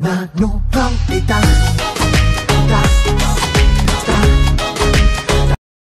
no palpita. Ta, ta.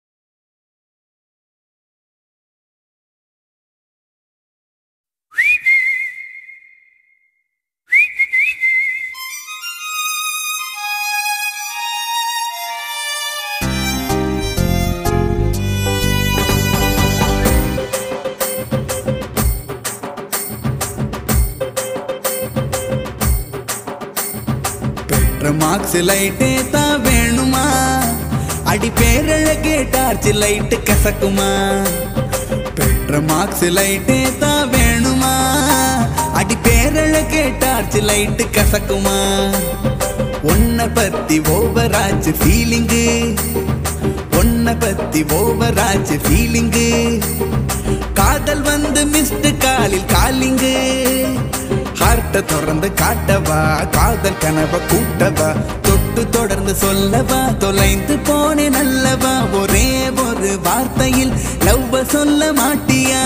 பெற்ற marks லைட்டே தான் வேணுமா அடி பேரழகே டார்ச் லைட்டு கசக்குமா பெற்ற மார்க்ஸ் லைட்டே தான் வேணுமா அடி பேரழகே டார்ச் லைட்டு கசக்குமா உன்னை பத்தி ஓவராச்சு ஃபீலிங்கு உன்னை பத்தி ஓவராச்சு ஃபீலிங்கு காதல் வந்து மிஸ்டு காலில் காலிங்கு ஹார்ட்ட திறந்து காட்டவா காதல் கனவ கூட்டவா தொட்டு தொடர்ந்து சொல்லவா தொலைந்து போனே நல்லவா ஒரே ஒரு வார்த்தையில் லவ்வ சொல்ல மாட்டியா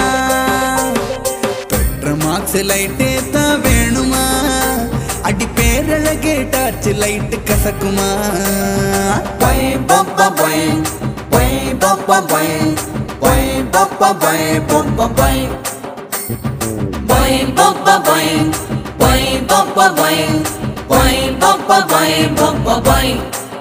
பெற்ற மார்க்ஸ் லைட்டே தான் வேணுமா அடி பேரழகே டார்ச் லைட்டு கசக்குமா Boing, bum, bum, boing. Boing, bum, bum, boing. Boing, bum, bum, boing, bum, bum, boing. Boing, bum, bum, boing. Boing, bum, bum, boing. Boing, bum, bum, boing, bum, bum, boing.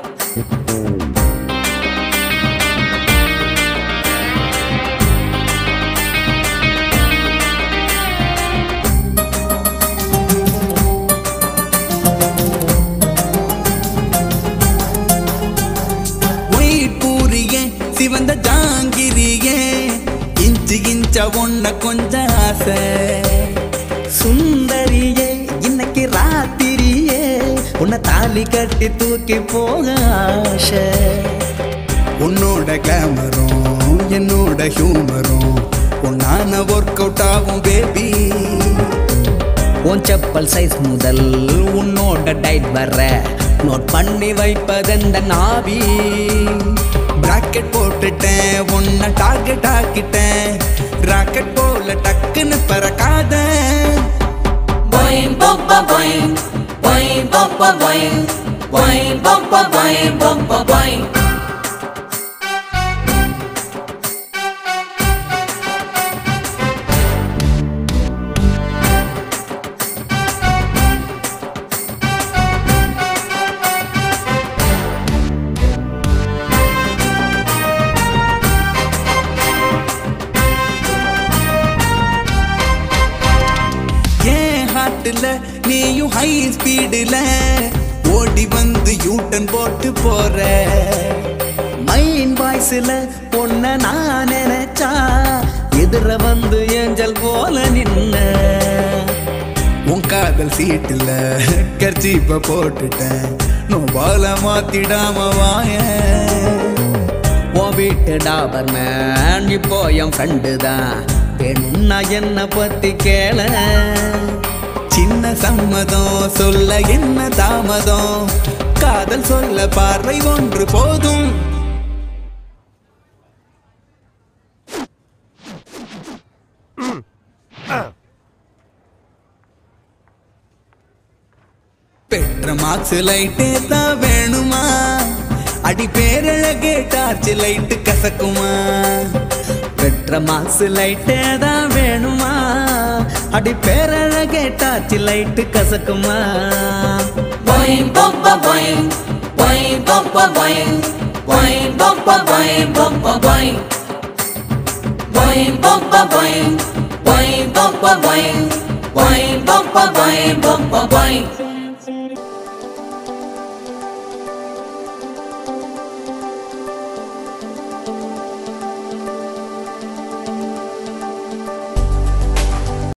White பூரியே சிவந்த ஜாங்கிரியே inch இன்ச்ச ஒன்ன கொஞ்சம் ஆசை சுந்தரியே இன்னைக்கு ராத்திரியே உன்னை தாலி கட்டி தூக்கி போக ஆசை உன்னோட கிளாமரும் என்னோட ஹியூமரும் உன்னான ஒர்க் அவுட் ஆகும் பேபி உன் செப்பல் சைஸ் முதல் உன்னோட டைட் வர நோட் பண்ணி வைப்பதெந்த நாவி பிராக்கெட் போட்டுட்டேன் உன்னை டார்கெட் ஆக்கிட்டேன் ராக்கெட் போல டக்குன்னு பறக்காத Boing, bum, bum, boing. Boing, bum, bum, boing. Boing, bum, bum, boing, bum, bum, boing. ஏன் ஹார்ட்ல நீயும் ஹை ஸ்பீடுல ஓடி வந்து யூட்டன் போட்டு போற மைண்ட் வாய்ஸ்ல பொண்ண நான் நினைச்சா எதிர வந்து ஏஞ்சல் போல நின்ன உன் காதல் சீட்டுல கர்ச்சீப்ப போட்டுட்டேன் நோபால மாத்திடாம வாய உன் வீட்டு டாபர் மேன் இப்போ என் ஃப்ரெண்டு தான் பெண்ணா என்ன பத்தி கேள சின்ன சம்மதம் சொல்ல என்ன தாமதம் காதல் சொல்ல பார்வை ஒன்று போதும் பெற்ற மார்க்ஸ் லைட்டே தான் வேணுமா அடி பேரழகே டார்ச் லைட்டு கசக்குமா பெற்ற மாசு லைட்டே தான் வேணுமா அடி பேரழகே டாச்சு லைட்டு கசக்குமா Boing, bum, bum, boing. Boing, bum, bum, boing. Boing, bum, bum, boing, bum, bum, boing. Boing, bum, bum, boing. Boing, bum, bum, boing. Boing, bum, bum, boing, bum, bum, boing.